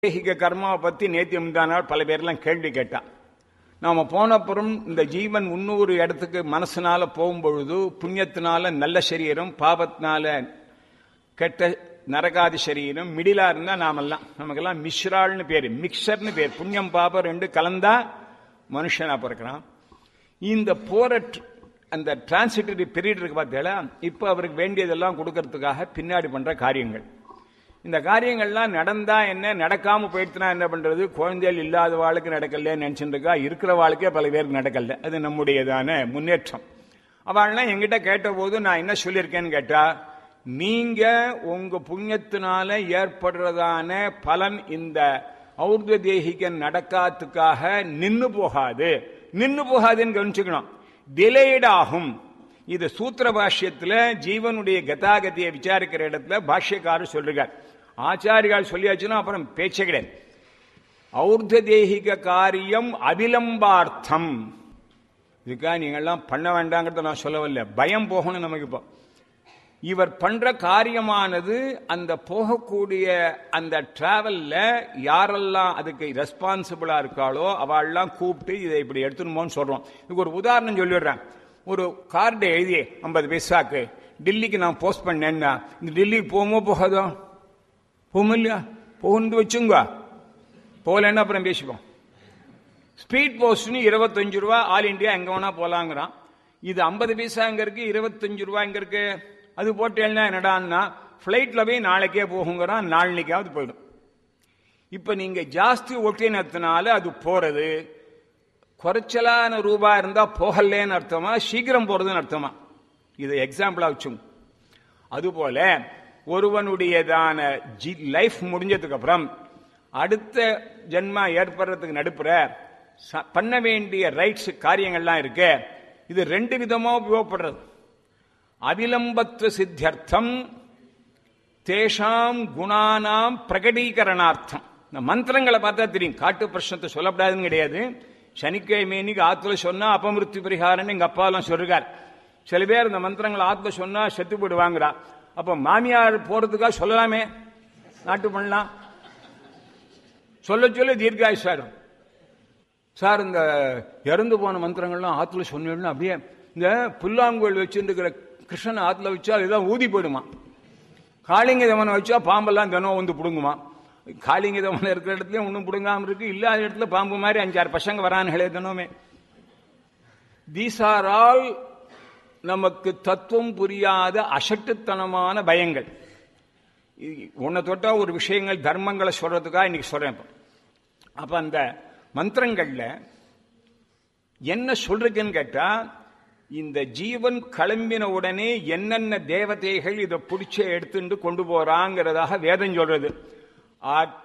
ஐதீக கர்மாவை பத்தி நேத்தி முந்தா நாள் பல பேர்லாம் கேள்வி கேட்டா நாம போனப்புறம் இந்த ஜீவன் இன்னொரு இடத்துக்கு மனசுனால போகும்பொழுது புண்ணியத்தினால நல்ல சரீரம் பாபத்தினால கெட்ட நரகாதி சரீரம் மிடிலா இருந்தா நாமெல்லாம் நமக்கெல்லாம் மிஸ்ரால்னு பேரு மிக்சர்னு பேர் புண்ணியம் பாபம் ரெண்டு கலந்தா மனுஷனா பிறக்கிறான் இந்த போற tr- அந்த டிரான்சிட்டரி பீரியட் இருக்கு பார்த்தீங்களா இப்போ அவருக்கு வேண்டியதெல்லாம் கொடுக்கறதுக்காக பின்னாடி பண்ற காரியங்கள் இந்த காரியங்கள்லாம் நடந்தா என்ன நடக்காம போயிடுச்சுனா என்ன பண்றது குழந்தைகள் இல்லாத வாழ்க்கை நடக்கல நினைச்சுட்டு இருக்கா இருக்கிற வாழ்க்கையே பல பேருக்கு நடக்கல அது நம்முடையதான முன்னேற்றம் அவள்லாம் என்கிட்ட கேட்டபோது நான் என்ன சொல்லியிருக்கேன்னு கேட்டா நீங்க உங்க புண்ணியத்தினால ஏற்படுறதான பலன் இந்த ஔர்த தேகிக நடக்காத்துக்காக நின்னு போகாது நின்னு போகாதுன்னு கவனிச்சுக்கணும் டிலேட் ஆகும் இது சூத்திர பாஷ்யத்துல ஜீவனுடைய கதாகதியை விசாரிக்கிற இடத்துல பாஷ்யக்காரர் சொல்றார் ஆச்சாரியால் சொல்லியாச்சுன்னா அப்புறம் பேச்சே கிடையாது ஔர்த தேகிக காரியம் அபிலம்பார்த்தம் இதுக்காக நீங்கள்லாம் பண்ண வேண்டாங்கிறத நான் சொல்லவில்லை பயம் போகணும் நமக்கு இப்போ இவர் பண்ற காரியமானது அந்த போகக்கூடிய அந்த டிராவல்ல யாரெல்லாம் அதுக்கு ரெஸ்பான்சிபிளா இருக்காளோ அவள்லாம் கூப்பிட்டு இதை இப்படி எடுத்துணுமோன்னு சொல்றோம் இதுக்கு ஒரு உதாரணம் சொல்லிடுறேன் ஒரு கார்டு எழுதி ஐம்பது பைசாக்கு டெல்லிக்கு நான் போஸ்ட் பண்ணேன்னா இந்த டெல்லிக்கு போகுமோ போகாதோ போகும் இல்லையா போகுன்னு வச்சுங்க போகலன்னா அப்புறம் பேசிப்போம் ஸ்பீட் போஸ்ட்னு இருபத்தஞ்சு ரூபா ஆல் இந்தியா எங்க வேணா போலாங்கிறான் இது ஐம்பது பைசா எங்க இருக்கு இருபத்தஞ்சு ரூபா எங்க இருக்கு அது போட்டேன்னா என்னடான்னா ஃபிளைட்ல போய் நாளைக்கே போகுங்கிறான் நாளைக்காவது போயிடும் இப்ப நீங்க ஜாஸ்தி ஒட்டினத்தினால அது போறது குறைச்சலான ரூபா இருந்தா போகலேன்னு அர்த்தமா சீக்கிரம் போறதுன்னு அர்த்தமா இது எக்ஸாம்பிளா வச்சுங்க அதுபோல ஒருவனுடையதான லைஃப் முடிஞ்சதுக்கு அப்புறம் அடுத்த ஜென்மா ஏற்படுறதுக்கு நடுப்புற ச- பண்ண வேண்டிய ரைட்ஸ் காரியங்கள்லாம் இருக்கு இது ரெண்டு விதமா உபயோகப்படுறது அவிலம்பத்துவ சித்தியர்த்தம் தேஷாம் குணானாம் பிரகடீகரணார்த்தம் இந்த மந்திரங்களை பார்த்தா தெரியும் காட்டு பிரശ്னத்தை சொல்லப்படாதுன்னு கிடையாது சனிக்கிழமை இன்னைக்கு ஆத்துல சொன்னா அபமிருத்தி பரிகாரம்னு எங்க அப்பாலாம் சொல்றார் சில பேர் இந்த மந்திரங்களை ஆத்துல சொன்னா செத்து போயிடுவாங்கிறா அப்ப மாமியார் போறதுக்காக சொல்லலாமே நாட்டு பண்ணலாம் சொல்ல சொல்ல தீர்காயுஷ் சார் சார் இந்த இறந்து போன மந்திரங்கள்லாம் ஆத்துல சொன்னீங்கன்னா அப்படியே இந்த புல்லாங்குழல் வச்சுருக்கிற கிருஷ்ணன் ஆத்துல வச்சா இதான் ஊதி போயிடுமா காளிங்க தமனை வச்சா பாம்பெல்லாம் தினம் வந்து பிடுங்குமா காளிங்க தமனை இருக்கிற இடத்துலயும் ஒன்றும் பிடுங்காம இருக்கு இல்லாத இடத்துல பாம்பு மாதிரி அஞ்சாறு பசங்க வரானுங்களே தினமே தீஸ் ஆர் ஆல் நமக்கு தத்துவம் புரியாத அசட்டுத்தனமான பயங்கள் உன்னை தொட்டா ஒரு விஷயங்கள் தர்மங்களை சொல்றதுக்காக இன்னைக்கு சொல்றேன் இப்போ. அப்ப அந்த மந்திரங்கள்ல என்ன சொல்றதுன்னு கேட்டா இந்த ஜீவன் கிளம்பின உடனே என்னென்ன தேவதைகள் இதை பிடிச்ச எடுத்துட்டு கொண்டு போறாங்கிறதாக வேதம் சொல்றது ஆ